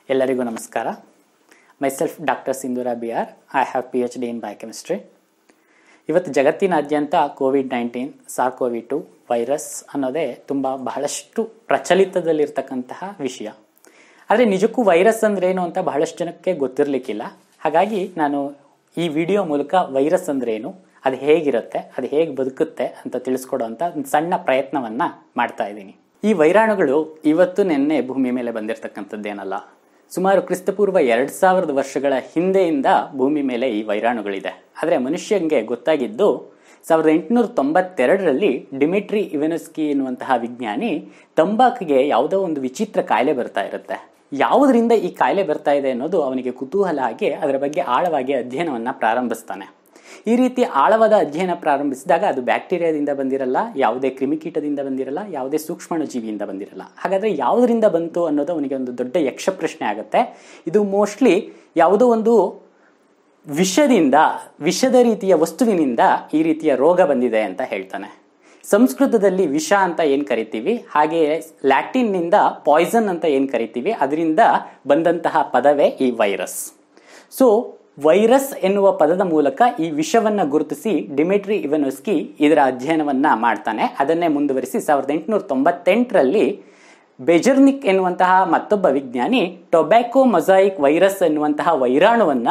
ಎಲ್ಲರಿಗೂ ನಮಸ್ಕಾರ myself doctor Sindhura B R I have P H D in biochemistry ಇವತ್ತು ಜಗತ್ತಿನಾದ್ಯಂತ COVID nineteen SARS COVID two virus ಅನ್ನೋದೇ ತುಂಬ ಬಹಳಷ್ಟು ಪ್ರಚಲಿತದಲ್ಲಿರ್ತಕ್ಕಂತಹ ವಿಷಯ ಆದರೆ ನಿಜಕ್ಕೂ ವೈರಸ್ ಅಂದ್ರೇನು ಅಂತ ಬಹಳಷ್ಟು ಜನಕ್ಕೆ ಗೊತ್ತಿರಲಿಕ್ಕಿಲ್ಲ ಹಾಗಾಗಿ ನಾನು ಈ ವಿಡಿಯೋ ಮೂಲಕ ವೈರಸ್ ಅಂದ್ರೇನು ಅದು ಹೇಗಿರುತ್ತೆ ಅದು ಹೇಗೆ ಬದುಕುತ್ತೆ ಅಂತ ತಿಳಿಸ್ಕೊಡುವಂಥ ಒಂದು ಸಣ್ಣ ಪ್ರಯತ್ನವನ್ನ ಮಾಡ್ತಾ ಇದ್ದೀನಿ ಈ ವೈರಾಣುಗಳು ಇವತ್ತು ನಿನ್ನೆ ಭೂಮಿ ಮೇಲೆ ಬಂದಿರತಕ್ಕಂಥದ್ದೇನಲ್ಲ ಸುಮಾರು ಕ್ರಿಸ್ತಪೂರ್ವ ಎರಡು ಸಾವಿರದ ವರ್ಷಗಳ ಹಿಂದೆಯಿಂದ ಭೂಮಿ ಮೇಲೆ ಈ ವೈರಾಣುಗಳಿದೆ ಆದರೆ ಮನುಷ್ಯಂಗೆ ಗೊತ್ತಾಗಿದ್ದು ಸಾವಿರದ ಎಂಟುನೂರ ತೊಂಬತ್ತೆರಡರಲ್ಲಿ ಡಿಮಿಟ್ರಿ ಇವೆನಸ್ಕಿ ಎನ್ನುವಂತಹ ವಿಜ್ಞಾನಿ ತಂಬಾಕಿಗೆ ಯಾವುದೋ ಒಂದು ವಿಚಿತ್ರ ಕಾಯಿಲೆ ಬರ್ತಾ ಇರುತ್ತೆ ಯಾವುದರಿಂದ ಈ ಕಾಯಿಲೆ ಬರ್ತಾ ಇದೆ ಅನ್ನೋದು ಅವನಿಗೆ ಕುತೂಹಲ ಆಗಿ ಅದರ ಬಗ್ಗೆ ಆಳವಾಗಿ ಅಧ್ಯಯನವನ್ನ ಪ್ರಾರಂಭಿಸ್ತಾನೆ ಈ ರೀತಿ ಆಳವಾದ ಅಧ್ಯಯನ ಪ್ರಾರಂಭಿಸಿದಾಗ ಅದು ಬ್ಯಾಕ್ಟೀರಿಯಾದಿಂದ ಬಂದಿರಲ್ಲ ಯಾವುದೇ ಕ್ರಿಮಿಕೀಟದಿಂದ ಬಂದಿರಲ್ಲ ಯಾವುದೇ ಸೂಕ್ಷ್ಮಾಣು ಜೀವಿಯಿಂದ ಬಂದಿರಲ್ಲ ಹಾಗಾದ್ರೆ ಯಾವುದರಿಂದ ಬಂತು ಅನ್ನೋದು ಅವನಿಗೆ ಒಂದು ದೊಡ್ಡ ಯಕ್ಷ ಪ್ರಶ್ನೆ ಆಗುತ್ತೆ ಇದು ಮೋಸ್ಟ್ಲಿ ಯಾವುದೋ ಒಂದು ವಿಷದಿಂದ ವಿಷದ ರೀತಿಯ ವಸ್ತುವಿನಿಂದ ಈ ರೀತಿಯ ರೋಗ ಬಂದಿದೆ ಅಂತ ಹೇಳ್ತಾನೆ ಸಂಸ್ಕೃತದಲ್ಲಿ ವಿಷ ಅಂತ ಏನ್ ಕರಿತೀವಿ ಹಾಗೆಯೇ ಲ್ಯಾಟಿನ್ನಿಂದ ಪಾಯ್ಸನ್ ಅಂತ ಏನ್ ಕರಿತೀವಿ ಅದರಿಂದ ಬಂದಂತಹ ಪದವೇ ಈ ವೈರಸ್ ಸೊ ವೈರಸ್ ಎನ್ನುವ ಪದದ ಮೂಲಕ ಈ ವಿಷವನ್ನ ಗುರುತಿಸಿ ಡಿಮಿಟ್ರಿ ಇವೆನೋಸ್ಕಿ ಇದರ ಅಧ್ಯಯನವನ್ನ ಮಾಡ್ತಾನೆ ಅದನ್ನೇ ಮುಂದುವರಿಸಿ ಸಾವಿರದ ಎಂಟುನೂರ ತೊಂಬತ್ತೆಂಟರಲ್ಲಿ ಬೆಜರ್ನಿಕ್ ಎನ್ನುವಂತಹ ಮತ್ತೊಬ್ಬ ವಿಜ್ಞಾನಿ ಟೊಬ್ಯಾಕೊ ಮೊಸಾಯಿಕ್ ವೈರಸ್ ಎನ್ನುವಂತಹ ವೈರಾಣುವನ್ನ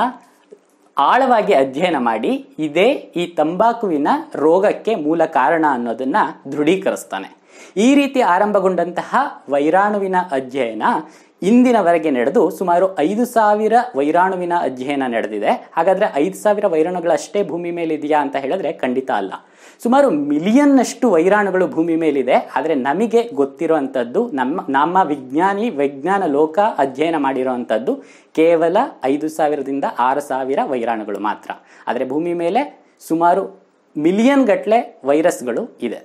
ಆಳವಾಗಿ ಅಧ್ಯಯನ ಮಾಡಿ ಇದೇ ಈ ತಂಬಾಕುವಿನ ರೋಗಕ್ಕೆ ಮೂಲ ಕಾರಣ ಅನ್ನೋದನ್ನ ದೃಢೀಕರಿಸ್ತಾನೆ ಈ ರೀತಿ ಆರಂಭಗೊಂಡಂತಹ ವೈರಾಣುವಿನ ಅಧ್ಯಯನ ಇಂದಿನವರೆಗೆ ನಡೆದು ಸುಮಾರು ಐದು ಸಾವಿರ ವೈರಾಣುವಿನ ಅಧ್ಯಯನ ನಡೆದಿದೆ ಹಾಗಾದ್ರೆ ಐದು ಸಾವಿರ ವೈರಾಣುಗಳಷ್ಟೇ ಭೂಮಿ ಮೇಲೆ ಇದೆಯಾ ಅಂತ ಹೇಳಿದ್ರೆ ಖಂಡಿತ ಅಲ್ಲ ಸುಮಾರು ಮಿಲಿಯನ್ನಷ್ಟು ವೈರಾಣುಗಳು ಭೂಮಿ ಮೇಲಿದೆ ಆದರೆ ನಮಗೆ ಗೊತ್ತಿರುವಂಥದ್ದು ನಮ್ಮ ನಮ್ಮ ವಿಜ್ಞಾನಿ ವಿಜ್ಞಾನ ಲೋಕ ಅಧ್ಯಯನ ಮಾಡಿರುವಂಥದ್ದು ಕೇವಲ ಐದು ಸಾವಿರದಿಂದ ಆರು ಸಾವಿರ ವೈರಾಣುಗಳು ಮಾತ್ರ ಆದರೆ ಭೂಮಿ ಮೇಲೆ ಸುಮಾರು ಮಿಲಿಯನ್ ಗಟ್ಟಲೆ ವೈರಸ್ಗಳು ಇದೆ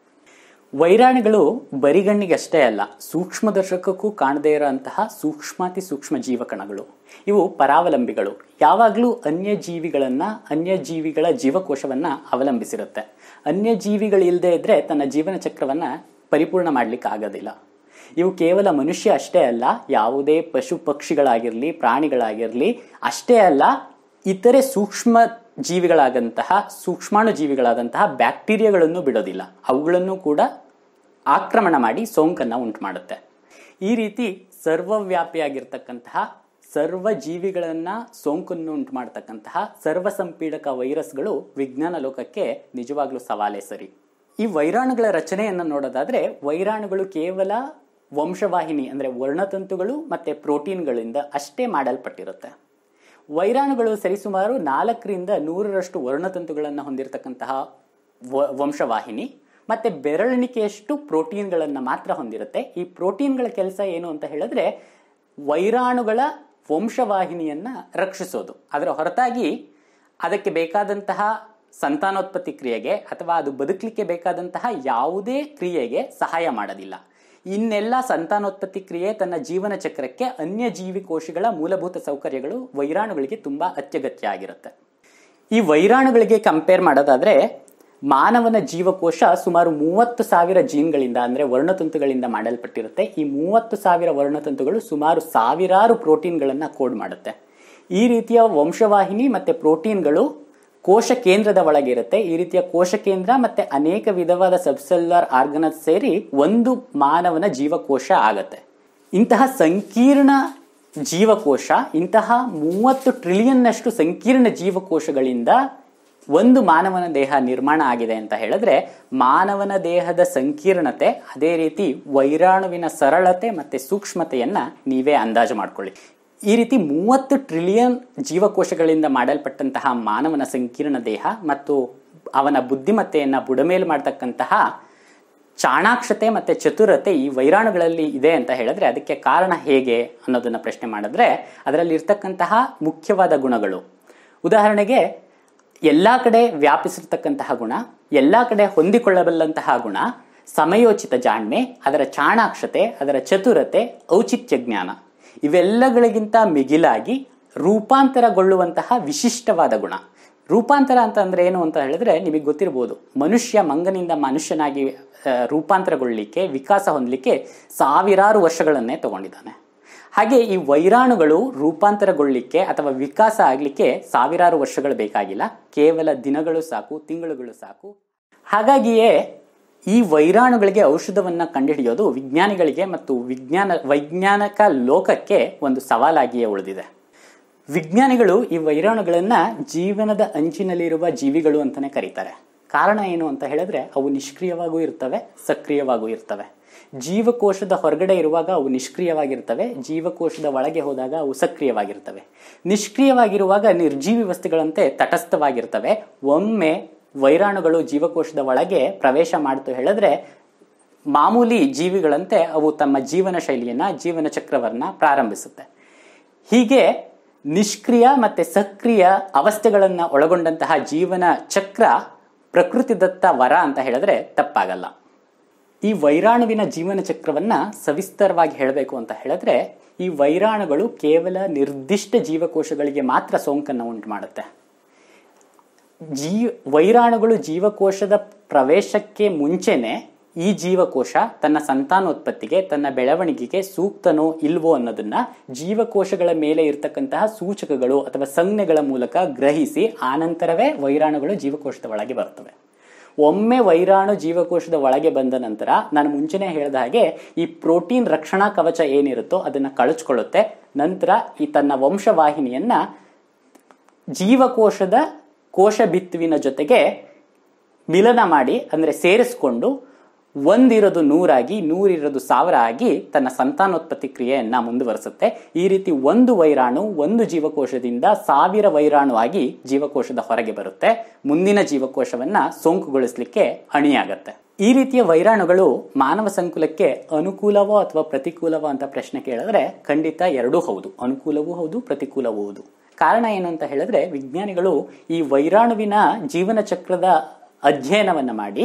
ವೈರಾಣುಗಳು ಬರಿಗಣ್ಣಿಗೆ ಅಷ್ಟೇ ಅಲ್ಲ ಸೂಕ್ಷ್ಮದರ್ಶಕಕ್ಕೂ ಕಾಣದೇ ಇರುವಂತಹ ಸೂಕ್ಷ್ಮಾತಿ ಸೂಕ್ಷ್ಮ ಜೀವಕಣಗಳು ಇವು ಪರಾವಲಂಬಿಗಳು ಯಾವಾಗಲೂ ಅನ್ಯ ಜೀವಿಗಳನ್ನ ಅನ್ಯ ಜೀವಿಗಳ ಜೀವಕೋಶವನ್ನ ಅವಲಂಬಿಸಿರುತ್ತೆ ಅನ್ಯ ಜೀವಿಗಳಿಲ್ಲದೆ ಇದ್ರೆ ತನ್ನ ಜೀವನ ಚಕ್ರವನ್ನ ಪರಿಪೂರ್ಣ ಮಾಡ್ಲಿಕ್ಕೆ ಆಗೋದಿಲ್ಲ ಇವು ಕೇವಲ ಮನುಷ್ಯ ಅಷ್ಟೇ ಅಲ್ಲ ಯಾವುದೇ ಪಶು ಪಕ್ಷಿಗಳಾಗಿರಲಿ ಪ್ರಾಣಿಗಳಾಗಿರಲಿ ಅಷ್ಟೇ ಅಲ್ಲ ಇತರೆ ಸೂಕ್ಷ್ಮ ಜೀವಿಗಳಾದಂತಹ ಸೂಕ್ಷ್ಮಾಣು ಜೀವಿಗಳಾದಂತಹ ಬ್ಯಾಕ್ಟೀರಿಯಾಗಳನ್ನು ಬಿಡೋದಿಲ್ಲ ಅವುಗಳನ್ನು ಕೂಡ ಆಕ್ರಮಣ ಮಾಡಿ ಸೋಂಕನ್ನು ಉಂಟು ಮಾಡುತ್ತೆ ಈ ರೀತಿ ಸರ್ವವ್ಯಾಪಿಯಾಗಿರ್ತಕ್ಕಂತಹ ಸರ್ವ ಜೀವಿಗಳನ್ನ ಸೋಂಕನ್ನು ಉಂಟು ಮಾಡತಕ್ಕಂತಹ ಸರ್ವ ಸಂಪೀಡಕ ವೈರಸ್ಗಳು ವಿಜ್ಞಾನ ಲೋಕಕ್ಕೆ ನಿಜವಾಗ್ಲೂ ಸವಾಲೇ ಸರಿ ಈ ವೈರಾಣುಗಳ ರಚನೆಯನ್ನು ನೋಡೋದಾದ್ರೆ ವೈರಾಣುಗಳು ಕೇವಲ ವಂಶವಾಹಿನಿ ಅಂದ್ರೆ ವರ್ಣತಂತುಗಳು ಮತ್ತೆ ಪ್ರೋಟೀನ್ಗಳಿಂದ ಅಷ್ಟೇ ಮಾಡಲ್ಪಟ್ಟಿರುತ್ತೆ ವೈರಾಣುಗಳು ಸರಿಸುಮಾರು ನಾಲ್ಕರಿಂದ ನೂರರಷ್ಟು ವರ್ಣತಂತುಗಳನ್ನು ಹೊಂದಿರತಕ್ಕಂತಹ ವಂಶವಾಹಿನಿ ಮತ್ತೆ ಬೆರಳಿಣಿಕೆಯಷ್ಟು ಪ್ರೋಟೀನ್ಗಳನ್ನು ಮಾತ್ರ ಹೊಂದಿರುತ್ತೆ ಈ ಪ್ರೋಟೀನ್ಗಳ ಕೆಲಸ ಏನು ಅಂತ ಹೇಳಿದ್ರೆ ವೈರಾಣುಗಳ ವಂಶವಾಹಿನಿಯನ್ನ ರಕ್ಷಿಸೋದು ಅದರ ಹೊರತಾಗಿ ಅದಕ್ಕೆ ಬೇಕಾದಂತಹ ಸಂತಾನೋತ್ಪತ್ತಿ ಕ್ರಿಯೆಗೆ ಅಥವಾ ಅದು ಬದುಕಲಿಕ್ಕೆ ಬೇಕಾದಂತಹ ಯಾವುದೇ ಕ್ರಿಯೆಗೆ ಸಹಾಯ ಮಾಡೋದಿಲ್ಲ ಇನ್ನೆಲ್ಲ ಸಂತಾನೋತ್ಪತ್ತಿ ಕ್ರಿಯೆ ತನ್ನ ಜೀವನ ಚಕ್ರಕ್ಕೆ ಅನ್ಯ ಜೀವಿ ಕೋಶಗಳ ಮೂಲಭೂತ ಸೌಕರ್ಯಗಳು ವೈರಾಣುಗಳಿಗೆ ತುಂಬಾ ಅತ್ಯಗತ್ಯ ಆಗಿರುತ್ತೆ ಈ ವೈರಾಣುಗಳಿಗೆ ಕಂಪೇರ್ ಮಾಡೋದಾದ್ರೆ ಮಾನವನ ಜೀವಕೋಶ ಸುಮಾರು ಮೂವತ್ತು ಸಾವಿರ ಜೀನ್ಗಳಿಂದ ಅಂದ್ರೆ ವರ್ಣತಂತುಗಳಿಂದ ಮಾಡಲ್ಪಟ್ಟಿರುತ್ತೆ ಈ ಮೂವತ್ತು ಸಾವಿರ ವರ್ಣತಂತುಗಳು ಸುಮಾರು ಸಾವಿರಾರು ಪ್ರೋಟೀನ್ಗಳನ್ನ ಕೋಡ್ ಮಾಡುತ್ತೆ ಈ ರೀತಿಯ ವಂಶವಾಹಿನಿ ಮತ್ತೆ ಪ್ರೋಟೀನ್ಗಳು ಕೋಶ ಕೇಂದ್ರದ ಒಳಗೆ ಇರುತ್ತೆ ಈ ರೀತಿಯ ಕೋಶ ಕೇಂದ್ರ ಮತ್ತೆ ಅನೇಕ ವಿಧವಾದ ಸಬ್ಸೆಲ್ಯುಲರ್ ಆರ್ಗನಸ್ ಸೇರಿ ಒಂದು ಮಾನವನ ಜೀವಕೋಶ ಆಗತ್ತೆ ಇಂತಹ ಸಂಕೀರ್ಣ ಜೀವಕೋಶ ಇಂತಹ ಮೂವತ್ತು ಟ್ರಿಲಿಯನ್ನಷ್ಟು ಸಂಕೀರ್ಣ ಜೀವಕೋಶಗಳಿಂದ ಒಂದು ಮಾನವನ ದೇಹ ನಿರ್ಮಾಣ ಆಗಿದೆ ಅಂತ ಹೇಳಿದ್ರೆ ಮಾನವನ ದೇಹದ ಸಂಕೀರ್ಣತೆ ಅದೇ ರೀತಿ ವೈರಾಣುವಿನ ಸರಳತೆ ಮತ್ತೆ ಸೂಕ್ಷ್ಮತೆಯನ್ನ ನೀವೇ ಅಂದಾಜು ಮಾಡ್ಕೊಳ್ಳಿ ಈ ರೀತಿ ಮೂವತ್ತು ಟ್ರಿಲಿಯನ್ ಜೀವಕೋಶಗಳಿಂದ ಮಾಡಲ್ಪಟ್ಟಂತಹ ಮಾನವನ ಸಂಕೀರ್ಣ ದೇಹ ಮತ್ತು ಅವನ ಬುದ್ಧಿಮತ್ತೆಯನ್ನ ಬುಡಮೇಲು ಮಾಡತಕ್ಕಂತಹ ಚಾಣಾಕ್ಷತೆ ಮತ್ತೆ ಚತುರತೆ ಈ ವೈರಾಣುಗಳಲ್ಲಿ ಇದೆ ಅಂತ ಹೇಳಿದ್ರೆ ಅದಕ್ಕೆ ಕಾರಣ ಹೇಗೆ ಅನ್ನೋದನ್ನ ಪ್ರಶ್ನೆ ಮಾಡಿದ್ರೆ ಅದರಲ್ಲಿ ಇರ್ತಕ್ಕಂತಹ ಮುಖ್ಯವಾದ ಗುಣಗಳು ಉದಾಹರಣೆಗೆ ಎಲ್ಲಾ ಕಡೆ ವ್ಯಾಪಿಸಿರ್ತಕ್ಕಂತಹ ಗುಣ ಎಲ್ಲಾ ಕಡೆ ಹೊಂದಿಕೊಳ್ಳಬಲ್ಲಂತಹ ಗುಣ ಸಮಯೋಚಿತ ಜಾಣ್ಮೆ ಅದರ ಚಾಣಾಕ್ಷತೆ ಅದರ ಚತುರತೆ ಔಚಿತ್ಯ ಜ್ಞಾನ ಇವೆಲ್ಲಗಳಿಗಿಂತ ಮಿಗಿಲಾಗಿ ರೂಪಾಂತರಗೊಳ್ಳುವಂತಹ ವಿಶಿಷ್ಟವಾದ ಗುಣ ರೂಪಾಂತರ ಅಂತ ಅಂದ್ರೆ ಏನು ಅಂತ ಹೇಳಿದ್ರೆ ನಿಮಗೆ ಗೊತ್ತಿರಬಹುದು ಮನುಷ್ಯ ಮಂಗನಿಂದ ಮನುಷ್ಯನಾಗಿ ಆ, ರೂಪಾಂತರಗೊಳ್ಳಿಕ್ಕೆ ವಿಕಾಸ ಹೊಂದಲಿಕ್ಕೆ ಸಾವಿರಾರು ವರ್ಷಗಳನ್ನೇ ತಗೊಂಡಿದ್ದಾನೆ ಹಾಗೆ ಈ ವೈರಾಣುಗಳು ರೂಪಾಂತರಗೊಳ್ಳಿಕ್ಕೆ ಅಥವಾ ವಿಕಾಸ ಆಗಲಿಕ್ಕೆ ಸಾವಿರಾರು ವರ್ಷಗಳು ಬೇಕಾಗಿಲ್ಲ ಕೇವಲ ದಿನಗಳು ಸಾಕು ತಿಂಗಳುಗಳು ಸಾಕು ಹಾಗಾಗಿಯೇ ಈ ವೈರಾಣುಗಳಿಗೆ ಔಷಧವನ್ನ ಕಂಡುಹಿಡಿಯೋದು ವಿಜ್ಞಾನಿಗಳಿಗೆ ಮತ್ತು ವಿಜ್ಞಾನ ವೈಜ್ಞಾನಿಕ ಲೋಕಕ್ಕೆ ಒಂದು ಸವಾಲಾಗಿಯೇ ಉಳಿದಿದೆ ವಿಜ್ಞಾನಿಗಳು ಈ ವೈರಾಣುಗಳನ್ನ ಜೀವನದ ಅಂಚಿನಲ್ಲಿರುವ ಜೀವಿಗಳು ಅಂತಾನೆ ಕರೀತಾರೆ ಕಾರಣ ಏನು ಅಂತ ಹೇಳಿದ್ರೆ ಅವು ನಿಷ್ಕ್ರಿಯವಾಗೂ ಇರ್ತವೆ ಸಕ್ರಿಯವಾಗೂ ಇರ್ತವೆ ಜೀವಕೋಶದ ಹೊರಗಡೆ ಇರುವಾಗ ಅವು ನಿಷ್ಕ್ರಿಯವಾಗಿರ್ತವೆ ಜೀವಕೋಶದ ಒಳಗೆ ಹೋದಾಗ ಅವು ಸಕ್ರಿಯವಾಗಿರ್ತವೆ ನಿಷ್ಕ್ರಿಯವಾಗಿರುವಾಗ ನಿರ್ಜೀವಿ ವಸ್ತುಗಳಂತೆ ತಟಸ್ಥವಾಗಿರ್ತವೆ ಒಮ್ಮೆ ವೈರಾಣುಗಳು ಜೀವಕೋಶದ ಒಳಗೆ ಪ್ರವೇಶ ಮಾಡ್ತು ಹೇಳಿದ್ರೆ ಮಾಮೂಲಿ ಜೀವಿಗಳಂತೆ ಅವು ತಮ್ಮ ಜೀವನ ಶೈಲಿಯನ್ನ ಜೀವನ ಚಕ್ರವನ್ನ ಪ್ರಾರಂಭಿಸುತ್ತೆ ಹೀಗೆ ನಿಷ್ಕ್ರಿಯ ಮತ್ತೆ ಸಕ್ರಿಯ ಅವಸ್ಥೆಗಳನ್ನ ಒಳಗೊಂಡಂತಹ ಜೀವನ ಚಕ್ರ ಪ್ರಕೃತಿದತ್ತ ವರ ಅಂತ ಹೇಳಿದ್ರೆ ತಪ್ಪಾಗಲ್ಲ ಈ ವೈರಾಣುವಿನ ಜೀವನ ಚಕ್ರವನ್ನ ಸವಿಸ್ತರವಾಗಿ ಹೇಳಬೇಕು ಅಂತ ಹೇಳಿದ್ರೆ ಈ ವೈರಾಣುಗಳು ಕೇವಲ ನಿರ್ದಿಷ್ಟ ಜೀವಕೋಶಗಳಿಗೆ ಮಾತ್ರ ಸೋಂಕನ್ನು ಉಂಟು ಮಾಡುತ್ತೆ ಜೀ ವೈರಾಣುಗಳು ಜೀವಕೋಶದ ಪ್ರವೇಶಕ್ಕೆ ಮುಂಚೆನೆ ಈ ಜೀವಕೋಶ ತನ್ನ ಸಂತಾನೋತ್ಪತ್ತಿಗೆ ತನ್ನ ಬೆಳವಣಿಗೆಗೆ ಸೂಕ್ತನೋ ಇಲ್ವೋ ಅನ್ನೋದನ್ನ ಜೀವಕೋಶಗಳ ಮೇಲೆ ಇರತಕ್ಕಂತಹ ಸೂಚಕಗಳು ಅಥವಾ ಸಂಜ್ಞೆಗಳ ಮೂಲಕ ಗ್ರಹಿಸಿ ಆನಂತರವೇ ವೈರಾಣುಗಳು ಜೀವಕೋಶದ ಒಳಗೆ ಬರ್ತವೆ ಒಮ್ಮೆ ವೈರಾಣು ಜೀವಕೋಶದ ಒಳಗೆ ಬಂದ ನಂತರ ನಾನು ಮುಂಚೆನೆ ಹೇಳಿದ ಹಾಗೆ ಈ ಪ್ರೋಟೀನ್ ರಕ್ಷಣಾ ಕವಚ ಏನಿರುತ್ತೋ ಅದನ್ನ ಕಳಚ್ಕೊಳ್ಳುತ್ತೆ ನಂತರ ಈ ತನ್ನ ವಂಶವಾಹಿನಿಯನ್ನ ಜೀವಕೋಶದ ಕೋಶ ಬಿತ್ತುವಿನ ಜೊತೆಗೆ ಮಿಲನ ಮಾಡಿ ಅಂದ್ರೆ ಸೇರಿಸ್ಕೊಂಡು ಒಂದಿರೋದು ನೂರಾಗಿ ನೂರಿರೋದು ಸಾವಿರ ಆಗಿ ತನ್ನ ಸಂತಾನೋತ್ಪತ್ತಿ ಕ್ರಿಯೆಯನ್ನ ಮುಂದುವರಿಸುತ್ತೆ ಈ ರೀತಿ ಒಂದು ವೈರಾಣು ಒಂದು ಜೀವಕೋಶದಿಂದ ಸಾವಿರ ವೈರಾಣು ಆಗಿ ಜೀವಕೋಶದ ಹೊರಗೆ ಬರುತ್ತೆ ಮುಂದಿನ ಜೀವಕೋಶವನ್ನ ಸೋಂಕುಗೊಳಿಸಲಿಕ್ಕೆ ಅಣಿಯಾಗತ್ತೆ ಈ ರೀತಿಯ ವೈರಾಣುಗಳು ಮಾನವ ಸಂಕುಲಕ್ಕೆ ಅನುಕೂಲವೋ ಅಥವಾ ಪ್ರತಿಕೂಲವೋ ಅಂತ ಪ್ರಶ್ನೆ ಕೇಳಿದ್ರೆ ಖಂಡಿತ ಎರಡೂ ಹೌದು ಅನುಕೂಲವೂ ಹೌದು ಪ್ರತಿಕೂಲವೂ ಹೌದು ಕಾರಣ ಏನು ಅಂತ ಹೇಳಿದ್ರೆ ವಿಜ್ಞಾನಿಗಳು ಈ ವೈರಾಣುವಿನ ಜೀವನ ಚಕ್ರದ ಅಧ್ಯಯನವನ್ನ ಮಾಡಿ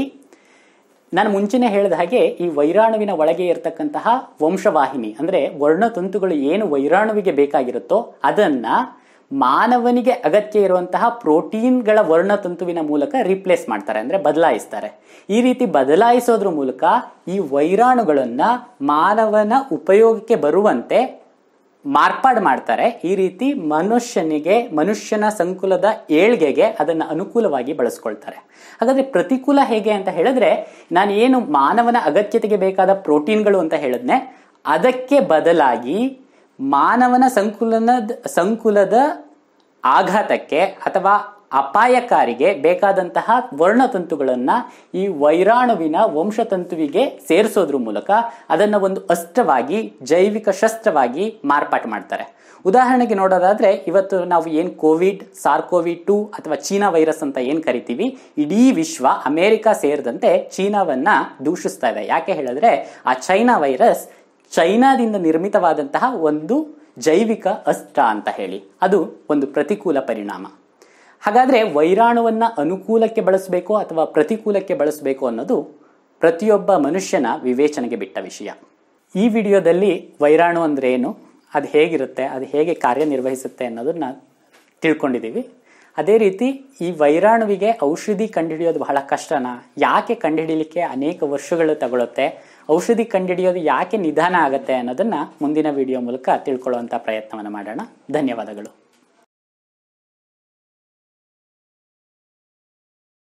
ನಾನು ಮುಂಚೆನೆ ಹೇಳಿದ ಹಾಗೆ ಈ ವೈರಾಣುವಿನ ಒಳಗೆ ಇರತಕ್ಕಂತಹ ವಂಶವಾಹಿನಿ ಅಂದ್ರೆ ವರ್ಣತಂತುಗಳು ಏನು ವೈರಾಣುವಿಗೆ ಬೇಕಾಗಿರುತ್ತೋ ಅದನ್ನ ಮಾನವನಿಗೆ ಅಗತ್ಯ ಇರುವಂತಹ ಪ್ರೋಟೀನ್ಗಳ ವರ್ಣತಂತುವಿನ ಮೂಲಕ ರಿಪ್ಲೇಸ್ ಮಾಡ್ತಾರೆ ಅಂದ್ರೆ ಬದಲಾಯಿಸ್ತಾರೆ ಈ ರೀತಿ ಬದಲಾಯಿಸೋದ್ರ ಮೂಲಕ ಈ ವೈರಾಣುಗಳನ್ನ ಮಾನವನ ಉಪಯೋಗಕ್ಕೆ ಬರುವಂತೆ ಮಾರ್ಪಾಡು ಮಾಡ್ತಾರೆ ಈ ರೀತಿ ಮನುಷ್ಯನಿಗೆ ಮನುಷ್ಯನ ಸಂಕುಲದ ಏಳ್ಗೆಗೆ ಅದನ್ನ ಅನುಕೂಲವಾಗಿ ಬಳಸ್ಕೊಳ್ತಾರೆ ಹಾಗಾದ್ರೆ ಪ್ರತಿಕೂಲ ಹೇಗೆ ಅಂತ ಹೇಳಿದ್ರೆ ನಾನು ಏನು ಮಾನವನ ಅಗತ್ಯತೆಗೆ ಬೇಕಾದ ಪ್ರೋಟೀನ್ಗಳು ಅಂತ ಹೇಳಿದ್ನೆ ಅದಕ್ಕೆ ಬದಲಾಗಿ ಮಾನವನ ಸಂಕುಲನದ ಸಂಕುಲದ ಆಘಾತಕ್ಕೆ ಅಥವಾ ಅಪಾಯಕಾರಿಗೆ ಬೇಕಾದಂತಹ ವರ್ಣತಂತುಗಳನ್ನ ಈ ವೈರಾಣುವಿನ ವಂಶತಂತುವಿಗೆ ಸೇರಿಸೋದ್ರ ಮೂಲಕ ಅದನ್ನ ಒಂದು ಅಸ್ತ್ರವಾಗಿ ಜೈವಿಕ ಶಸ್ತ್ರವಾಗಿ ಮಾರ್ಪಾಟು ಮಾಡ್ತಾರೆ ಉದಾಹರಣೆಗೆ ನೋಡೋದಾದ್ರೆ ಇವತ್ತು ನಾವು ಏನ್ ಕೋವಿಡ್ ಸಾರ್ಕೋವಿ ಟು ಅಥವಾ ಚೀನಾ ವೈರಸ್ ಅಂತ ಏನ್ ಕರಿತೀವಿ ಇಡೀ ವಿಶ್ವ ಅಮೆರಿಕ ಸೇರಿದಂತೆ ಚೀನಾವನ್ನ ದೂಷಿಸ್ತಾ ಇದೆ ಯಾಕೆ ಹೇಳಿದ್ರೆ ಆ ಚೈನಾ ವೈರಸ್ ಚೈನಾದಿಂದ ನಿರ್ಮಿತವಾದಂತಹ ಒಂದು ಜೈವಿಕ ಅಸ್ತ್ರ ಅಂತ ಹೇಳಿ ಅದು ಒಂದು ಪ್ರತಿಕೂಲ ಪರಿಣಾಮ ಹಾಗಾದ್ರೆ ವೈರಾಣುವನ್ನ ಅನುಕೂಲಕ್ಕೆ ಬಳಸಬೇಕು ಅಥವಾ ಪ್ರತಿಕೂಲಕ್ಕೆ ಬಳಸಬೇಕು ಅನ್ನೋದು ಪ್ರತಿಯೊಬ್ಬ ಮನುಷ್ಯನ ವಿವೇಚನೆಗೆ ಬಿಟ್ಟ ವಿಷಯ ಈ ವಿಡಿಯೋದಲ್ಲಿ ವೈರಾಣು ಅಂದ್ರೆ ಏನು ಅದು ಹೇಗಿರುತ್ತೆ ಅದು ಹೇಗೆ ಕಾರ್ಯನಿರ್ವಹಿಸುತ್ತೆ ಅನ್ನೋದನ್ನ ತಿಳ್ಕೊಂಡಿದ್ದೀವಿ ಅದೇ ರೀತಿ ಈ ವೈರಾಣುವಿಗೆ ಔಷಧಿ ಕಂಡುಹಿಡಿಯೋದು ಬಹಳ ಕಷ್ಟನಾ ಯಾಕೆ ಕಂಡುಹಿಡಿಯಲಿಕ್ಕೆ ಅನೇಕ ವರ್ಷಗಳು ತಗೊಳುತ್ತೆ ಔಷಧಿ ಕಂಡುಹಿಡಿಯೋದು ಯಾಕೆ ನಿಧಾನ ಆಗುತ್ತೆ ಅನ್ನೋದನ್ನ ಮುಂದಿನ ವಿಡಿಯೋ ಮೂಲಕ ತಿಳ್ಕೊಳ್ಳುವಂಥ ಪ್ರಯತ್ನವನ್ನು ಮಾಡೋಣ ಧನ್ಯವಾದಗಳು